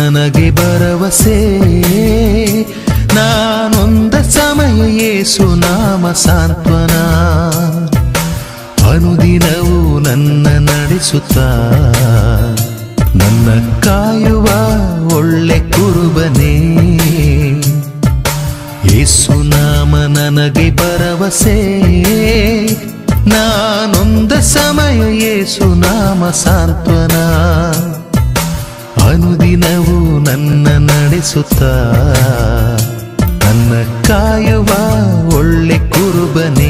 ನನಗೆ ಭರವಸೆ ನಾನೊಂದ ಸಮಯ ಯೇಸು ನಾಮ ಸಾಂತ್ವನ ಅನುದಿನವೂ ನನ್ನ ನಡೆಸುತ್ತಾ ನನ್ನ ಕಾಯುವ ಒಳ್ಳೆ ಕುರುಬನೇ ಯೇಸು ನಾಮ ನನಗೆ ಭರವಸೆ ನಾನೊಂದ ಸಮಯ ಯೇಸು ನಾಮ ಸಾಂತ್ವನ ಅನುದಿನವೂ ನನ್ನ ನಡೆಸುತ್ತಾ ನನ್ನ ಕಾಯುವ ಒಳ್ಳೆ ಕುರುಬನೇ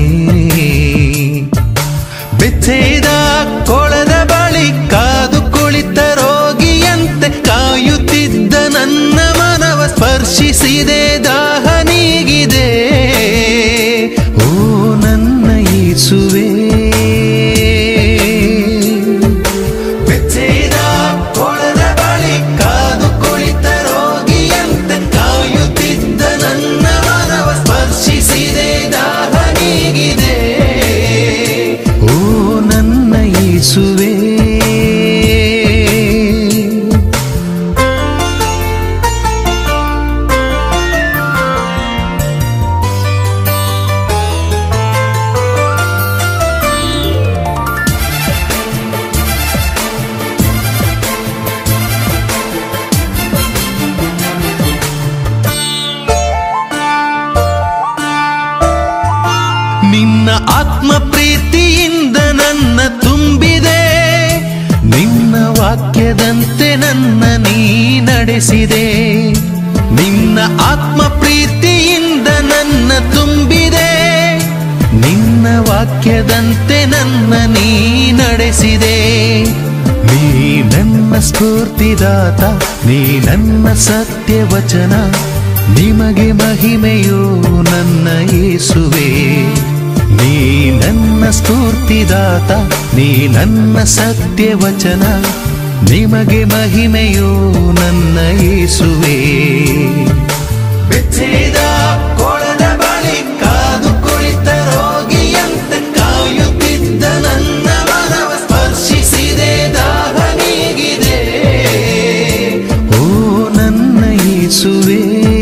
ಬೆಚ್ಚೆದ ಕೊಳದ ಬಳಿ ಕಾದು ಕುಳಿತ ರೋಗಿಯಂತೆ ಕಾಯುತ್ತಿದ್ದ ನನ್ನ ಮನವ ಸ್ಪರ್ಶಿಸಿದೆ ದಾಹ ನೀಗಿದೆ ಓ ನನ್ನ ಯೇಸುವೆ ಬೆಚ್ಚೆದ ಕೊಳದ ಬಳಿ ಕಾದು ಕುಳಿತ ರೋಗಿಯಂತೆ ಕಾಯುತ್ತಿದ್ದ ನನ್ನ ಮನವ ಸ್ಪರ್ಶಿಸಿದೆ ದಾಹ ನೀಗಿದೆ ಓ ನನ್ನ ಯೇಸುವೆ ನಿನ್ನ ಆತ್ಮ ಪ್ರೀತಿಯಿಂದ ನನ್ನ ತುಂಬಿದೆ ನಿನ್ನ ವಾಕ್ಯದಂತೆ ನನ್ನ ನೀ ನಡೆಸಿದೆ ನಿನ್ನ ಆತ್ಮ ಪ್ರೀತಿಯಿಂದ ನನ್ನ ತುಂಬಿದೆ ನಿನ್ನ ವಾಕ್ಯದಂತೆ ನನ್ನ ನೀ ನಡೆಸಿದೆ ನೀ ನನ್ನ ಸ್ಫೂರ್ತಿದಾತ ನೀ ನನ್ನ ಸತ್ಯವಚನ ನಿಮಗೆ ಮಹಿಮೆಯೋ ನನ್ನ ಯೇಸುವೆ ನೀ ನನ್ನ ಸ್ಫೂರ್ತಿದಾತ ನೀ ನನ್ನ ಸತ್ಯವಚನ ನಿಮಗೆ ಮಹಿಮೆಯೋ ನನ್ನ ಯೇಸುವೆ ಬೆಚ್ಚೆದ ಕೊಳದ ಬಳಿ ಕಾದು ಕುಳಿತ ರೋಗಿಯಂತೆ ಕಾಯುತ್ತಿದ್ದ ನನ್ನ ಮನವ ಸ್ಪರ್ಶಿಸಿದೆ ದಾಹ ನೀಗಿದೆ ಓ ನನ್ನ ಯೇಸುವೆ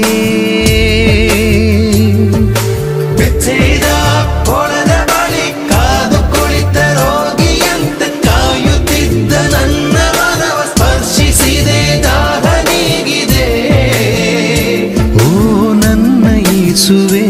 ಬೆಚ್ಚೆದ ಕೊಳದ ಬಳಿ ಕಾದು ಕುಳಿತ ರೋಗಿಯಂತೆ ಕಾಯುತ್ತಿದ್ದ ನನ್ನ ಮನವ ಸ್ಪರ್ಶಿಸಿದೆ ದಾಹ ನೀಗಿದೆ ಓ ನನ್ನ ಯೇಸುವೆ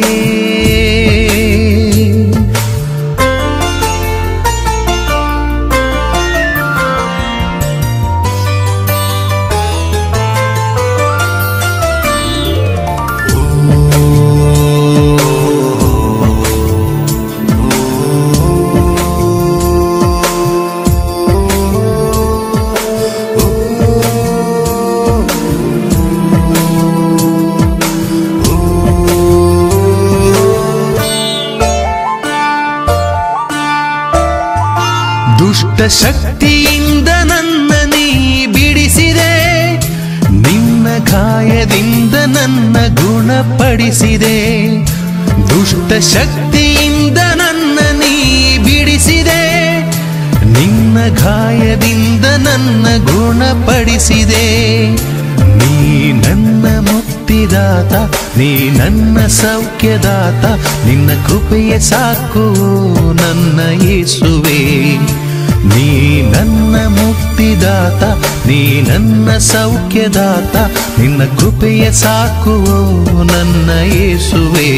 ದುಷ್ಟ ಶಕ್ತಿಯಿಂದ ನನ್ನ ನೀ ಬಿಡಿಸಿದೆ ನಿನ್ನ ಗಾಯದಿಂದ ನನ್ನ ಗುಣಪಡಿಸಿದೆ ದುಷ್ಟ ಶಕ್ತಿಯಿಂದ ನನ್ನ ನೀ ಬಿಡಿಸಿದೆ ನಿನ್ನ ಗಾಯದಿಂದ ನನ್ನ ಗುಣಪಡಿಸಿದೆ ನೀ ನನ್ನ ಮುಕ್ತಿದಾತ ನೀ ನನ್ನ ಸೌಖ್ಯದಾತ ನಿನ್ನ ಕೃಪೆಯ ಸಾಕು ನನ್ನ ಯೇಸುವೆ ನೀ ನನ್ನ ಮುಕ್ತಿದಾತ ನೀ ನನ್ನ ಸೌಖ್ಯದಾತ ನಿನ್ನ ಕೃಪೆಯ ಸಾಕು ನನ್ನ ಯೇಸುವೆ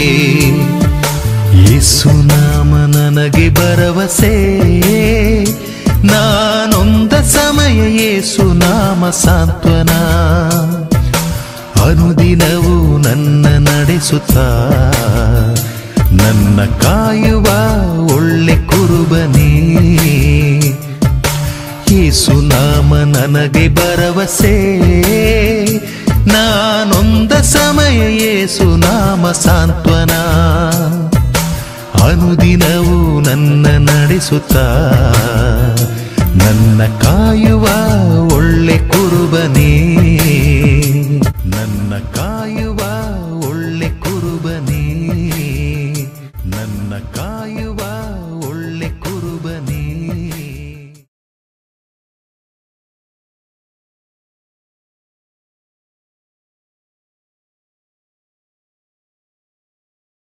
ಯೇಸು ನಾಮ ನನಗೆ ಭರವಸೆ ನಾನೊಂದ ಸಮಯ ಯೇಸು ನಾಮ ಸಾಂತ್ವನ ಅನುದಿನವೂ ನನ್ನ ನಡೆಸುತ್ತಾ ನನ್ನ ಕಾಯುವ ಒಳ್ಳೆ ಕುರುಬನೇ ಯೇಸು ನಾಮ ನನಗೆ ಭರವಸೆ ನಾನೊಂದ ಸಮಯ ಯೇಸು ನಾಮ ಸಾಂತ್ವನ ಅನುದಿನವೂ ನನ್ನ ನಡೆಸುತ್ತಾ ನನ್ನ ಕಾಯುವ ಒಳ್ಳೆ ಕುರುಬನೇ